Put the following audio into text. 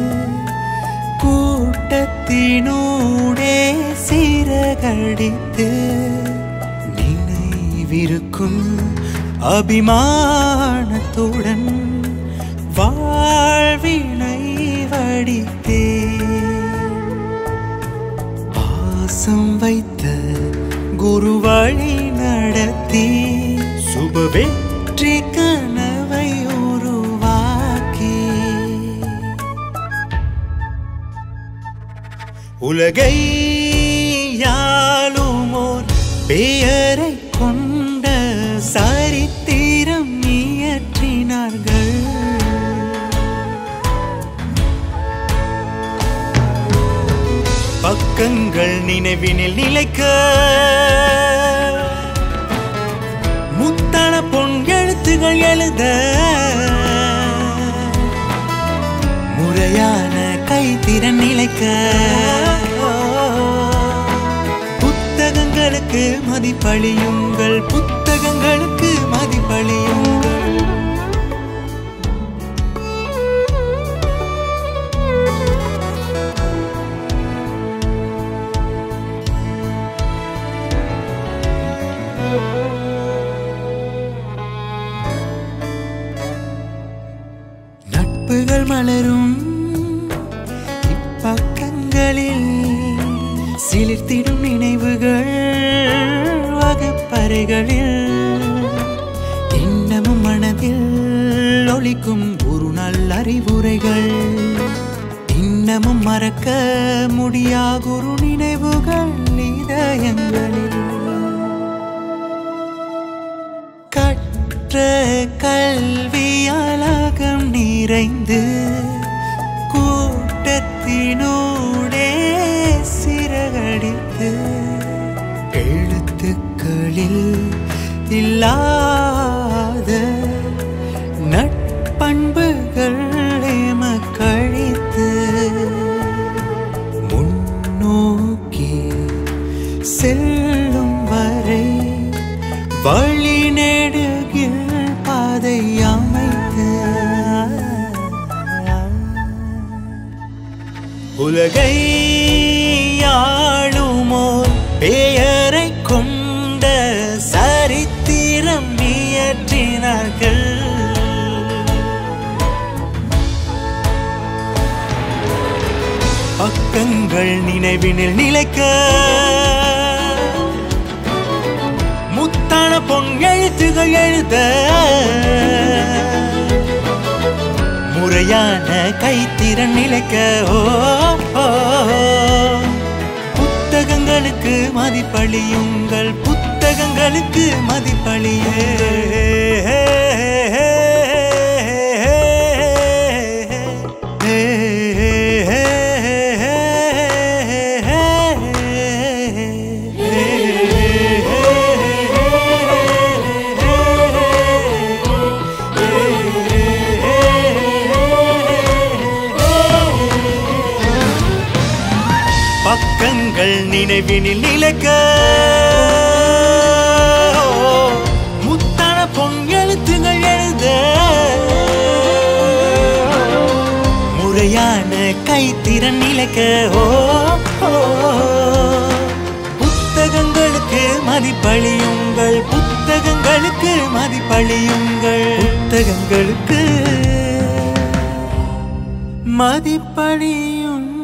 கூட்டத்தினூடே சிறகடித்து நினைவிருக்கும் அபிமானத்துடன் வாழ்வினை வடித்தே பாசம் வைத்த குரு வழி நடத்தி சுப வெற்றி கனவை உருவாக்கி உலகை யாழுமோர் பெயரை கொண்ட சரித்திரம் இயற்றினார்கள் பக்கங்கள் நினைவினில் நிலைக்க முத்தள பொன் எழுத்துகள் எழுத முறையான கைத்திறன் நிலைக்க புத்தகங்களுக்கு மதிப்பளியுங்கள் புத்தகங்களுக்கு மதிப்பளியுங்கள் நட்புகள் மலரும் இப்பக்கங்களில் சிலிர்த்திடும் நினைவுகள் வகுப்பறைகளில் இன்னமும் மனதில் ஒலிக்கும் ஒரு நல்ல அறிவுரைகள் இன்னமும் மறக்க முடியா குரு நினைவுகள் இதயங்களில் கற்ற கல்வியலகம் நிறைந்து கூட்டத்தினூடே சிறகடித்து எழுத்துக்களில் இல்லாத நட்பண்புகள் எமக்கழித்து முன்னோக்கி செல்லும் வரை வழி நெடுகில் பாதை அமைத்து உலகை ஆளுமோர் பெயரை கொண்ட சரித்திரம் இயற்றினார்கள் பக்கங்கள் நினைவினில் நிலைக்க முத்தான பொன் எழுத்துகள் எழுத முறையான கைத்திறன் நிலைக்க ஓ ஓ. புத்தகங்களுக்கு மதிப்பளியுங்கள் புத்தகங்களுக்கு மதிப்பளியே பக்கங்கள் நினைவினில் நிலைக்க முத்தான பொன் எழுத்துகள் எழுத முறையான கைத்திறன் நிலைக்க ஓ ஓ. புத்தகங்களுக்கு மதிப்பளியுங்கள் புத்தகங்களுக்கு மதிப்பளியுங்கள் புத்தகங்களுக்கு மதிப்பளியுங்கள்